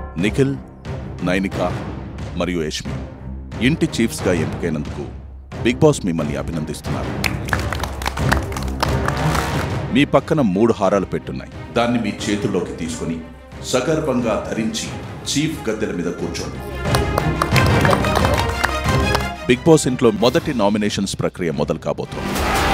నిఖిల్ నైనిక మరియు యష్మి ఇంటి చీఫ్స్గా ఎంపికైనందుకు big boss మిమ్మల్ని అభినందిస్తున్నారు మీ పక్కన మూడు హారాలు పెట్టున్నాయి దాన్ని మీ చేతుల్లోకి తీసుకుని సగర్వంగా ధరించి చీఫ్ గద్దెల మీద కూర్చోండి బిగ్ బాస్ ఇంట్లో మొదటి నామినేషన్స్ ప్రక్రియ మొదలు కాబోతోంది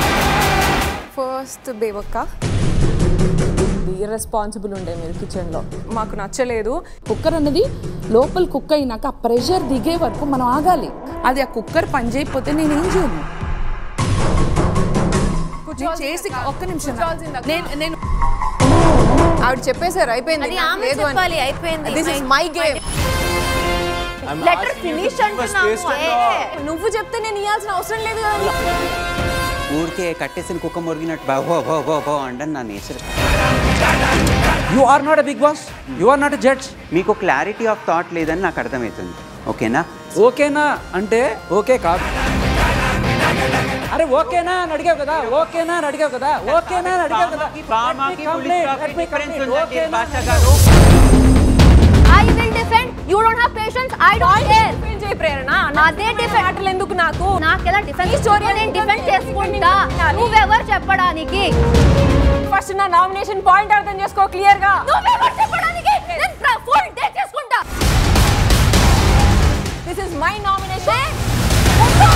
ఫస్ట్ బేవక్క ఇర్రెస్పాన్సిబుల్ ఉండే మీరు కిచెన్లో మాకు నచ్చలేదు కుక్కర్ అన్నది లోపల కుక్ అయినాక ఆ ప్రెషర్ దిగే వరకు మనం ఆగాలి అది ఆ కుక్కర్ పని చేయకపోతే నేను ఏం చేయను నేను చేసి ఒక్క నిమిషం నేను నేను ఆవిడ చెప్పేశారు అయిపోయింది అది నాకు ఆమె లేదు అని చెప్పాలి అయిపోయింది this is my game letter finish అంటున్నాము ఏ, నువ్వు చెప్తే నేను ఇవ్వాల్సిన అవసరం లేదు కదా ఊరికే కట్టేసిన కుక్క మురిగినట్టు బాబో బో బో బో అంటే నా nature you are not a big boss you are not a judge మీకు క్లారిటీ ఆఫ్ థాట్ లేదని నాకు అర్థమవుతుంది ఓకేనా ఓకేనా అంటే ఓకే కాదు అరే ఓకేనా అని అడిగావు కదా ఓకేనా అని అడిగావు కదా ఓకేనా అని అడిగావు కదా Let me complete, let me complete. ఓకేనా అని అడిగావు. I will defend you don't have patience I don't care చేయి ప్రేరణ అదే డిఫెండ్ మాటలు ఎందుకు నాకు నాకెలా డిఫెన్స్ స్టోరీ నేను డిఫెండ్ చేసుకుంటా నువ్వెవరు చెప్పడానికి ఫస్ట్ నా నామినేషన్ పాయింట్ అర్థం చేసుకో క్లియర్ గా నువ్వెవరు చెప్పడానికి నేను ఫుల్ డే చేసుకుంటా this is my nomination A,